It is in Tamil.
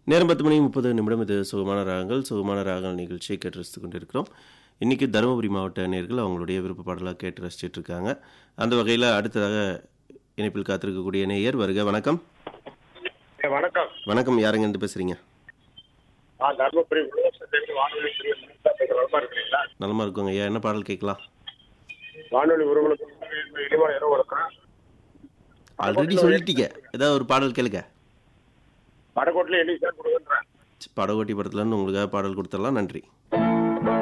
நேரம் பத்து மணி முப்பது நிமிடம் இது சுகமான ராகங்கள் சுகமான ராகங்கள் நிகழ்ச்சியை கேட்டு ரசித்து கொண்டிருக்கிறோம் இன்றைக்கி தருமபுரி மாவட்ட நேர்கள் அவங்களுடைய விருப்ப பாடலாக கேட்டு ரசிச்சிட்டு இருக்காங்க அந்த வகையில் அடுத்ததாக இணைப்பில் காத்திருக்கக்கூடிய நேயர் வருக வணக்கம் ஏ, வணக்கம் வணக்கம் யாருங்க இருந்து பேசுகிறீங்க நான் தர்மபுரி உருவசத்திலிருந்து வானொலி பிரிவு நலமா இருக்கிறீங்களா நலமா இருக்குங்க ஐயா என்ன பாடல் கேட்கலாம் வானொலி உறவுகளுக்கு இனிமான இரவு வணக்கம் ஆல்ரெடி சொல்லிட்டீங்க ஏதாவது ஒரு பாடல் கேளுங்க வடகோட்டில் என்னைக்கு சார் கொடுக்குன்றேன் படகோட்டி படத்துலேருந்து உங்களுக்காக பாடல் கொடுத்துடலாம் நன்றி